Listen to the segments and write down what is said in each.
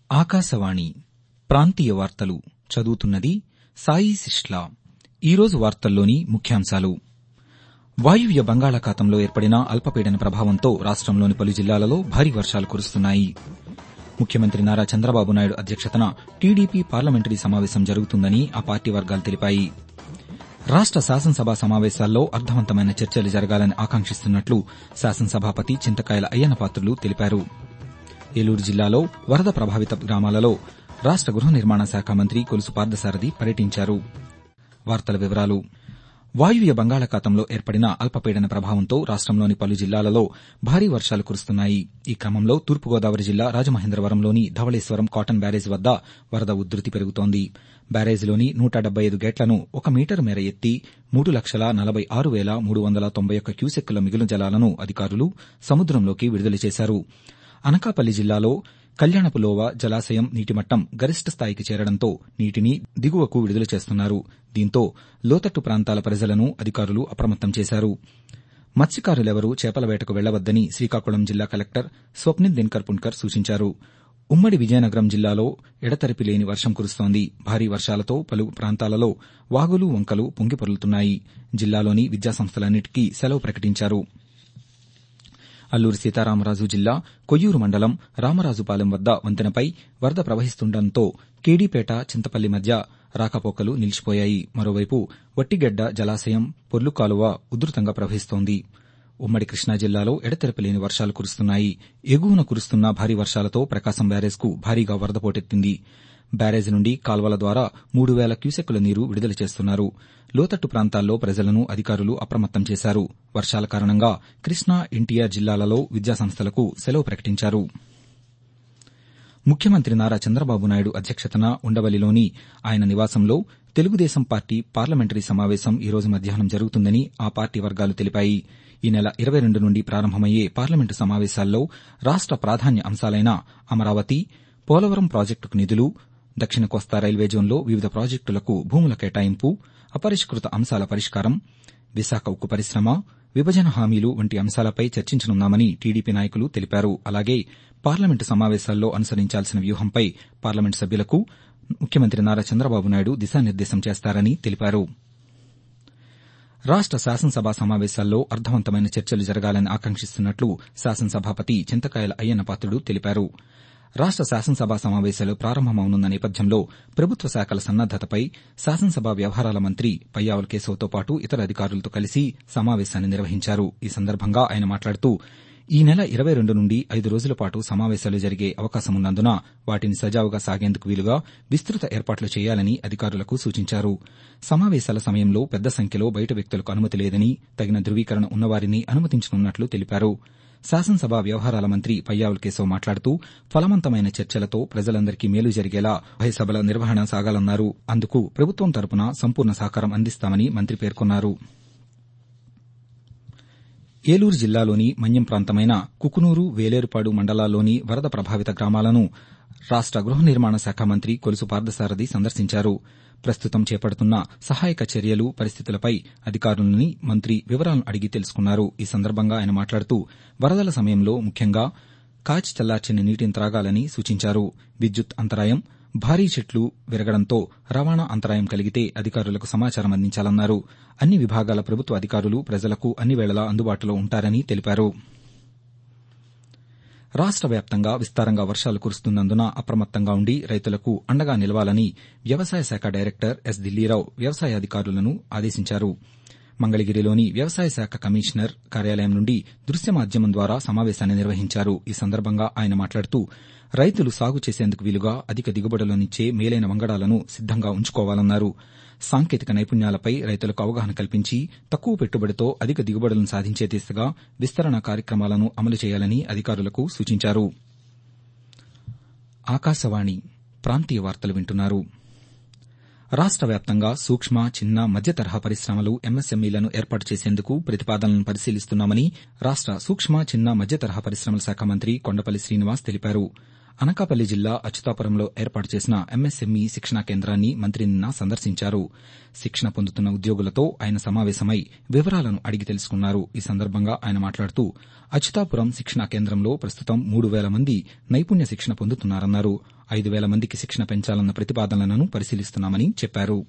ఆకాశవాణి ప్రాంతీయ వార్తలు చదువుతున్నది సాయి సిష్లా ఈరోజు వార్తల్లోని ముఖ్యాంశాలు వాయువ్య బంగాళాఖాతంలో ఏర్పడిన అల్పపీడన ప్రభావంతో రాష్టంలోని పలు జిల్లాలలో భారీ వర్షాలు కురుస్తున్నాయి ముఖ్యమంత్రి నారా చంద్రబాబు నాయుడు అధ్యక్షతన టీడీపీ పార్లమెంటరీ సమావేశం జరుగుతుందని ఆ పార్టీ వర్గాలు తెలిపాయి రాష్ట శాసనసభ సమావేశాల్లో అర్థవంతమైన చర్చలు జరగాలని ఆకాంక్షిస్తున్నట్లు శాసనసభాపతి చింతకాయల అయ్యన్నపాత్రులు తెలిపారు ఏలూరు జిల్లాలో వరద ప్రభావిత గ్రామాలలో రాష్ట గృహ నిర్మాణ శాఖ మంత్రి కొలుసు పార్థసారథి పర్యటించారు వార్తల వివరాలు వాయువ్య బంగాళాఖాతంలో ఏర్పడిన అల్పపీడన ప్రభావంతో రాష్టంలోని పలు జిల్లాలలో భారీ వర్షాలు కురుస్తున్నాయి ఈ క్రమంలో తూర్పుగోదావరి జిల్లా రాజమహేంద్రవరంలోని ధవళేశ్వరం కాటన్ బ్యారేజ్ వద్ద వరద ఉధృతి పెరుగుతోంది బ్యారేజ్లోని నూట డెబ్బై ఐదు గేట్లను ఒక మీటరు మేర ఎత్తి మూడు లక్షల నలభై ఆరు వేల మూడు వందల తొంభై ఒక్క క్యూసెక్కుల మిగులు జలాలను అధికారులు సముద్రంలోకి విడుదల చేశారు అనకాపల్లి జిల్లాలో కళ్యాణపులోవ జలాశయం నీటిమట్టం గరిష్ట స్థాయికి చేరడంతో నీటిని దిగువకు విడుదల చేస్తున్నారు దీంతో లోతట్టు ప్రాంతాల ప్రజలను అధికారులు అప్రమత్తం చేశారు మత్స్యకారులెవరూ చేపల వేటకు వెళ్లవద్దని శ్రీకాకుళం జిల్లా కలెక్టర్ స్వప్నిల్ దినకర్ పుణ్కర్ సూచించారు ఉమ్మడి విజయనగరం జిల్లాలో ఎడతెరిపి లేని వర్షం కురుస్తోంది భారీ వర్షాలతో పలు ప్రాంతాలలో వాగులు వంకలు పొంగిపొర్లుతున్నాయి జిల్లాలోని విద్యాసంస్థలన్నింటికీ సెలవు ప్రకటించారు అల్లూరి సీతారామరాజు జిల్లా కొయ్యూరు మండలం రామరాజుపాలెం వద్ద వంతెనపై వరద ప్రవహిస్తుండటంతో కేడీపేట చింతపల్లి మధ్య రాకపోకలు నిలిచిపోయాయి మరోవైపు వట్టిగెడ్డ జలాశయం పొర్లు కాలువ ఉధృతంగా ప్రవహిస్తోంది ఉమ్మడి కృష్ణా జిల్లాలో ఎడతెరపలేని వర్షాలు కురుస్తున్నాయి ఎగువన కురుస్తున్న భారీ వర్షాలతో ప్రకాశం బ్యారేజ్కు భారీగా వరద పోటెత్తింది బ్యారేజ్ నుండి కాల్వల ద్వారా మూడు వేల క్యూసెక్కుల నీరు విడుదల చేస్తున్నారు లోతట్టు ప్రాంతాల్లో ప్రజలను అధికారులు అప్రమత్తం చేశారు వర్షాల కారణంగా కృష్ణా ఎన్టీఆర్ జిల్లాలలో విద్యాసంస్థలకు సెలవు ప్రకటించారు ముఖ్యమంత్రి నారా చంద్రబాబు నాయుడు అధ్యక్షతన ఉండవల్లిలోని ఆయన నివాసంలో తెలుగుదేశం పార్టీ పార్లమెంటరీ సమావేశం ఈరోజు మధ్యాహ్నం జరుగుతుందని ఆ పార్టీ వర్గాలు తెలిపాయి ఈ నెల ఇరవై రెండు నుండి ప్రారంభమయ్యే పార్లమెంటు సమావేశాల్లో రాష్ట ప్రాధాన్య అంశాలైన అమరావతి పోలవరం ప్రాజెక్టుకు నిధులు దక్షిణ కోస్తా రైల్వే జోన్లో వివిధ ప్రాజెక్టులకు భూముల కేటాయింపు అపరిష్కృత అంశాల పరిష్కారం విశాఖ ఉక్కు పరిశ్రమ విభజన హామీలు వంటి అంశాలపై చర్చించనున్నామని టీడీపీ నాయకులు తెలిపారు అలాగే పార్లమెంటు సమావేశాల్లో అనుసరించాల్సిన వ్యూహంపై పార్లమెంటు సభ్యులకు ముఖ్యమంత్రి నారా చంద్రబాబు నాయుడు దిశానిర్దేశం చేస్తారని తెలిపారు రాష్ట శాసనసభ సమావేశాల్లో అర్థవంతమైన చర్చలు జరగాలని ఆకాంక్షిస్తున్నట్లు శాసనసభాపతి చింతకాయల అయ్యన్నపాత్రుడు తెలిపారు రాష్ట శాసనసభ సమావేశాలు ప్రారంభమవునున్న నేపథ్యంలో ప్రభుత్వ శాఖల సన్నద్దతపై శాసనసభ వ్యవహారాల మంత్రి పయ్యావుల కేశవ్తో పాటు ఇతర అధికారులతో కలిసి సమావేశాన్ని నిర్వహించారు ఈ సందర్భంగా ఆయన మాట్లాడుతూ ఈ నెల ఇరవై రెండు నుండి ఐదు రోజుల పాటు సమావేశాలు జరిగే అవకాశమున్నందున వాటిని సజావుగా సాగేందుకు వీలుగా విస్తృత ఏర్పాట్లు చేయాలని అధికారులకు సూచించారు సమావేశాల సమయంలో పెద్ద సంఖ్యలో బయట వ్యక్తులకు అనుమతి లేదని తగిన ధృవీకరణ ఉన్నవారిని అనుమతించనున్నట్లు తెలిపారు శాసనసభ వ్యవహారాల మంత్రి పయ్యావుల కేశవ్ మాట్లాడుతూ ఫలవంతమైన చర్చలతో ప్రజలందరికీ మేలు జరిగేలా ఉభయ సభల నిర్వహణ సాగాలన్నారు అందుకు ప్రభుత్వం తరపున సంపూర్ణ సహకారం అందిస్తామని మంత్రి పేర్కొన్నారు ఏలూరు జిల్లాలోని మన్యం ప్రాంతమైన కుకునూరు వేలేరుపాడు మండలాల్లోని వరద ప్రభావిత గ్రామాలను రాష్ట గృహ నిర్మాణ శాఖ మంత్రి కొలుసు పార్థసారథి సందర్శించారు ప్రస్తుతం చేపడుతున్న సహాయక చర్యలు పరిస్థితులపై అధికారులని మంత్రి వివరాలను అడిగి తెలుసుకున్నారు ఈ సందర్భంగా ఆయన మాట్లాడుతూ వరదల సమయంలో ముఖ్యంగా కాచి చల్లార్చిన నీటిని త్రాగాలని సూచించారు విద్యుత్ అంతరాయం భారీ చెట్లు విరగడంతో రవాణా అంతరాయం కలిగితే అధికారులకు సమాచారం అందించాలన్నారు అన్ని విభాగాల ప్రభుత్వ అధికారులు ప్రజలకు అన్ని వేళలా అందుబాటులో ఉంటారని తెలిపారు రాష్ట వ్యాప్తంగా విస్తారంగా వర్షాలు కురుస్తున్నందున అప్రమత్తంగా ఉండి రైతులకు అండగా నిలవాలని వ్యవసాయ శాఖ డైరెక్టర్ ఎస్ దిల్లీరావు వ్యవసాయ అధికారులను ఆదేశించారు మంగళగిరిలోని వ్యవసాయ శాఖ కమిషనర్ కార్యాలయం నుండి దృశ్య మాధ్యమం ద్వారా సమావేశాన్ని నిర్వహించారు ఈ సందర్భంగా ఆయన మాట్లాడుతూ రైతులు సాగు చేసేందుకు వీలుగా అధిక దిగుబడులనిచ్చే మేలైన వంగడాలను సిద్దంగా ఉంచుకోవాలన్నారు సాంకేతిక నైపుణ్యాలపై రైతులకు అవగాహన కల్పించి తక్కువ పెట్టుబడితో అధిక దిగుబడులను సాధించే దిశగా విస్తరణ కార్యక్రమాలను అమలు చేయాలని అధికారులకు సూచించారు ఆకాశవాణి ప్రాంతీయ వార్తలు వింటున్నారు రాష్ట వ్యాప్తంగా సూక్ష్మ చిన్న మధ్య తరహా పరిశ్రమలు ఎంఎస్ఎంఈలను ఏర్పాటు చేసేందుకు ప్రతిపాదనలను పరిశీలిస్తున్నామని రాష్ట సూక్ష్మ చిన్న మధ్య తరహా పరిశ్రమల శాఖ మంత్రి కొండపల్లి శ్రీనివాస్ తెలిపారు అనకాపల్లి జిల్లా అచ్యుతాపురంలో ఏర్పాటు చేసిన ఎంఎస్ఎంఈ శిక్షణా కేంద్రాన్ని మంత్రి నిన్న సందర్శించారు శిక్షణ పొందుతున్న ఉద్యోగులతో ఆయన సమావేశమై వివరాలను అడిగి తెలుసుకున్నారు ఈ సందర్భంగా ఆయన మాట్లాడుతూ అచ్యుతాపురం శిక్షణా కేంద్రంలో ప్రస్తుతం మూడు వేల మంది నైపుణ్య శిక్షణ పొందుతున్నారన్నారు ఐదు వేల మందికి శిక్షణ పెంచాలన్న ప్రతిపాదనలను పరిశీలిస్తున్నామని చెప్పారు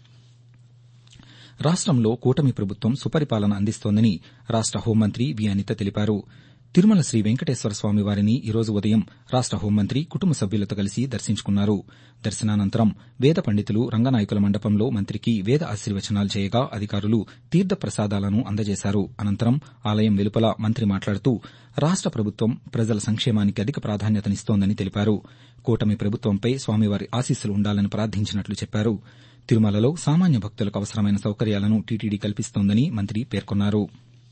రాష్టంలో కూటమి ప్రభుత్వం సుపరిపాలన అందిస్తోందని రాష్ట హోంమంత్రి వి అనిత తెలిపారు తిరుమల శ్రీ వెంకటేశ్వర స్వామి వారిని ఈరోజు ఉదయం రాష్ట హోంమంత్రి కుటుంబ సభ్యులతో కలిసి దర్శించుకున్నారు దర్శనానంతరం వేద పండితులు రంగనాయకుల మండపంలో మంత్రికి వేద ఆశీర్వచనాలు చేయగా అధికారులు తీర్థ ప్రసాదాలను అందజేశారు అనంతరం ఆలయం వెలుపల మంత్రి మాట్లాడుతూ రాష్ట ప్రభుత్వం ప్రజల సంక్షేమానికి అధిక ప్రాధాన్యతనిస్తోందని తెలిపారు కూటమి ప్రభుత్వంపై స్వామివారి ఆశీస్సులు ఉండాలని ప్రార్థించినట్లు చెప్పారు తిరుమలలో సామాన్య భక్తులకు అవసరమైన సౌకర్యాలను టీటీడీ కల్పిస్తోందని మంత్రి పేర్కొన్నారు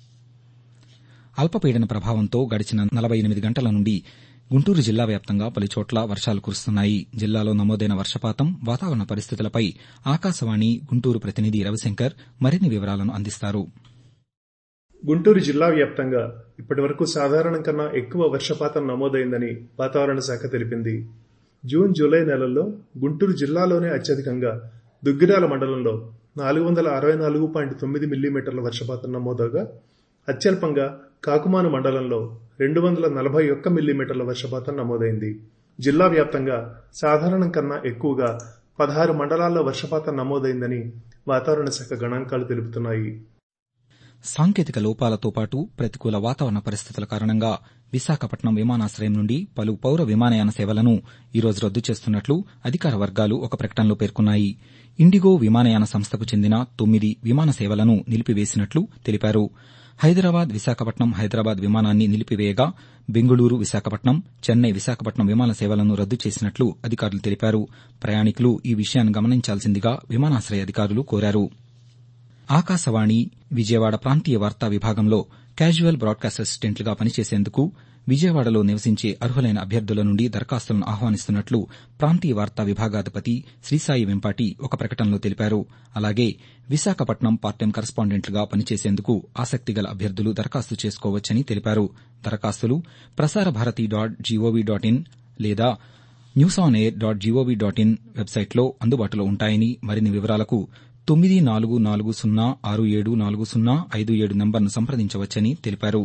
అల్పపీడన ప్రభావంతో గడిచిన నలభై ఎనిమిది గంటల నుండి గుంటూరు జిల్లా వ్యాప్తంగా పలుచోట్ల వర్షాలు కురుస్తున్నాయి జిల్లాలో నమోదైన వర్షపాతం వాతావరణ పరిస్థితులపై ఆకాశవాణి గుంటూరు ప్రతినిధి రవిశంకర్ మరిన్ని వివరాలను అందిస్తారు గుంటూరు జిల్లా వ్యాప్తంగా ఇప్పటివరకు సాధారణం కన్నా ఎక్కువ వర్షపాతం నమోదైందని వాతావరణ శాఖ తెలిపింది జూన్ జూలై నెలల్లో గుంటూరు జిల్లాలోనే అత్యధికంగా దుగ్గిరాల మండలంలో నాలుగు వందల అరవై నాలుగు పాయింట్ తొమ్మిది మిల్లీమీటర్ల వర్షపాతం నమోదవగా అత్యల్పంగా కాకుమాను మండలంలో రెండు వందల నలభై ఒక్క మిల్లీమీటర్ల వర్షపాతం నమోదైంది జిల్లా వ్యాప్తంగా సాధారణం కన్నా ఎక్కువగా పదహారు మండలాల్లో వర్షపాతం నమోదైందని వాతావరణ శాఖ గణాంకాలు తెలుపుతున్నాయి సాంకేతిక లోపాలతో పాటు ప్రతికూల వాతావరణ పరిస్థితుల కారణంగా విశాఖపట్నం విమానాశ్రయం నుండి పలు పౌర విమానయాన సేవలను ఈరోజు రద్దు చేస్తున్నట్లు అధికార వర్గాలు ఒక ప్రకటనలో పేర్కొన్నాయి ఇండిగో విమానయాన సంస్థకు చెందిన తొమ్మిది విమాన సేవలను నిలిపివేసినట్లు తెలిపారు హైదరాబాద్ విశాఖపట్నం హైదరాబాద్ విమానాన్ని నిలిపివేయగా బెంగళూరు విశాఖపట్నం చెన్నై విశాఖపట్నం విమాన సేవలను రద్దు చేసినట్లు అధికారులు తెలిపారు ప్రయాణికులు ఈ విషయాన్ని గమనించాల్సిందిగా విమానాశ్రయ అధికారులు కోరారు ఆకాశవాణి విజయవాడ ప్రాంతీయ వార్తా విభాగంలో క్యాజువల్ బ్రాడ్కాస్ట్ అసిస్టెంట్లుగా పనిచేసేందుకు విజయవాడలో నివసించే అర్హులైన అభ్యర్థుల నుండి దరఖాస్తులను ఆహ్వానిస్తున్నట్లు ప్రాంతీయ వార్తా విభాగాధిపతి శ్రీసాయి వెంపాటి ఒక ప్రకటనలో తెలిపారు అలాగే విశాఖపట్నం పార్టైం కరస్పాండెంట్లుగా పనిచేసేందుకు ఆసక్తి గల అభ్యర్థులు దరఖాస్తు చేసుకోవచ్చని తెలిపారు దరఖాస్తులు Prasar Bharati dot G O V dot in లేదా news on air dot G O V dot in వెబ్సైట్లో అందుబాటులో ఉంటాయని మరిన్ని వివరాలకు తొమ్మిది నాలుగు నాలుగు సున్నా ఆరు ఏడు నాలుగు సున్నా ఐదు ఏడు నంబర్ను సంప్రదించవచ్చని తెలిపారు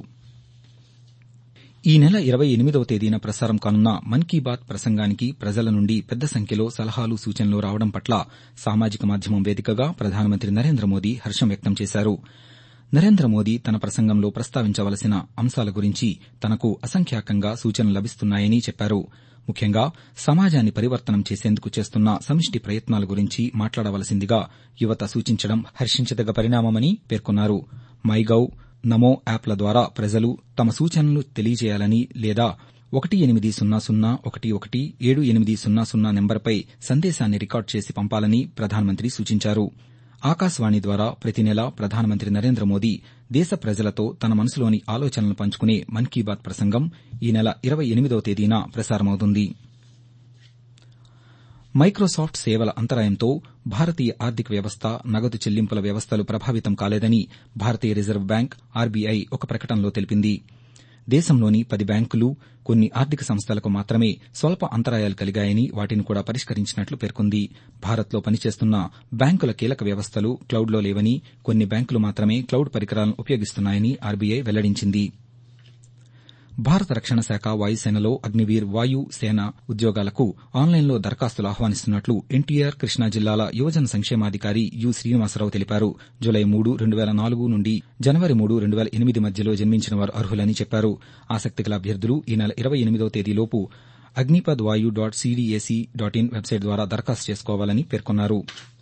ఈ నెల ఇరవై ఎనిమిదవ తేదీన ప్రసారం కానున్న మన్ కీ బాత్ ప్రసంగానికి ప్రజల నుండి పెద్ద సంఖ్యలో సలహాలు సూచనలు రావడం పట్ల సామాజిక మాధ్యమం వేదికగా ప్రధానమంత్రి నరేంద్ర మోదీ హర్షం వ్యక్తం చేశారు నరేంద్ర మోదీ తన ప్రసంగంలో ప్రస్తావించవలసిన అంశాల గురించి తనకు అసంఖ్యాకంగా సూచనలు లభిస్తున్నాయని చెప్పారు ముఖ్యంగా సమాజాన్ని పరివర్తనం చేసేందుకు చేస్తున్న సమిష్టి ప్రయత్నాల గురించి మాట్లాడవలసిందిగా యువత సూచించడం హర్షించదగ్గ పరిణామమని పేర్కొన్నారు మైగవ్ నమో యాప్ల ద్వారా ప్రజలు తమ సూచనలు తెలియజేయాలని లేదా ఒకటి ఎనిమిది సున్నా సున్నా ఒకటి ఒకటి ఏడు ఎనిమిది సున్నా సున్నా నెంబర్పై సందేశాన్ని రికార్డు చేసి పంపాలని ప్రధానమంత్రి సూచించారు ఆకాశవాణి ద్వారా ప్రతి నెల ప్రధానమంత్రి నరేంద్ర మోదీ దేశ ప్రజలతో తన మనసులోని ఆలోచనలను పంచుకునే మన్ కీ బాత్ ప్రసంగం ఈ నెల ఇరవై ఎనిమిదవ తేదీన ప్రసారమవుతుంది మైక్రోసాఫ్ట్ సేవల అంతరాయంతో భారతీయ ఆర్థిక వ్యవస్థ నగదు చెల్లింపుల వ్యవస్థలు ప్రభావితం కాలేదని భారతీయ రిజర్వ్ బ్యాంక్ ఆర్బీఐ ఒక ప్రకటనలో తెలిపింది దేశంలోని పది బ్యాంకులు కొన్ని ఆర్థిక సంస్థలకు మాత్రమే స్వల్ప అంతరాయాలు కలిగాయని వాటిని కూడా పరిష్కరించినట్లు పేర్కొంది భారత్లో పనిచేస్తున్న బ్యాంకుల కీలక వ్యవస్థలు క్లౌడ్లో లేవని కొన్ని బ్యాంకులు మాత్రమే క్లౌడ్ పరికరాలను ఉపయోగిస్తున్నాయని ఆర్బీఐ వెల్లడించింది భారత రక్షణ శాఖ వాయుసేనలో అగ్నివీర్ వాయు సేన ఉద్యోగాలకు ఆన్లైన్లో దరఖాస్తులు ఆహ్వానిస్తున్నట్లు ఎన్టీఆర్ కృష్ణా జిల్లాల యువజన సంక్షేమాధికారి యు శ్రీనివాసరావు తెలిపారు జులై మూడు రెండు వేల నాలుగు నుండి జనవరి మూడు రెండు వేల ఎనిమిది మధ్యలో జన్మించిన వారు అర్హులని చెప్పారు ఆసక్తిగల అభ్యర్థులు ఈ నెల ఇరవై ఎనిమిదవ తేదీలోపు Agnipath Vayu dot CDAC dot in website ద్వారా దరఖాస్తు చేసుకోవాలని పేర్కొన్నారు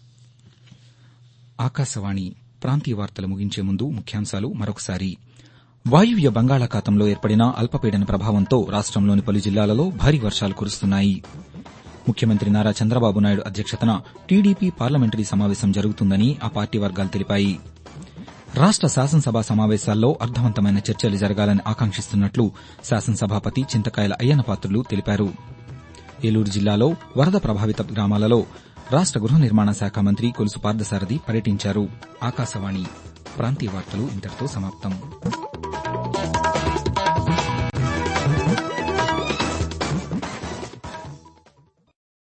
ఆకాశవాణి ప్రాంతీయ వార్తలు ముగించే ముందు ముఖ్యాంశాలు మరొకసారి వాయువ్య బంగాళాఖాతంలో ఏర్పడిన అల్పపీడన ప్రభావంతో రాష్టంలోని పలు జిల్లాలలో భారీ వర్షాలు కురుస్తున్నాయి ముఖ్యమంత్రి నారా చంద్రబాబు నాయుడు అధ్యక్షతన టీడీపీ పార్లమెంటరీ సమావేశం జరుగుతుందని ఆ పార్టీ వర్గాలు తెలిపాయి రాష్ట శాసనసభ సమావేశాల్లో అర్థవంతమైన చర్చలు జరగాలని ఆకాంక్షిస్తున్నట్లు శాసనసభాపతి చింతకాయల అయ్యన్నపాత్రులు తెలిపారు ఏలూరు జిల్లాలో వరద ప్రభావిత గ్రామాలలో రాష్ట గృహ నిర్మాణ శాఖ మంత్రి కొలుసు పార్థసారథి పర్యటించారు ఆకాశవాణి ప్రాంతీయ వార్తలు ఇంతటితో సమాప్తం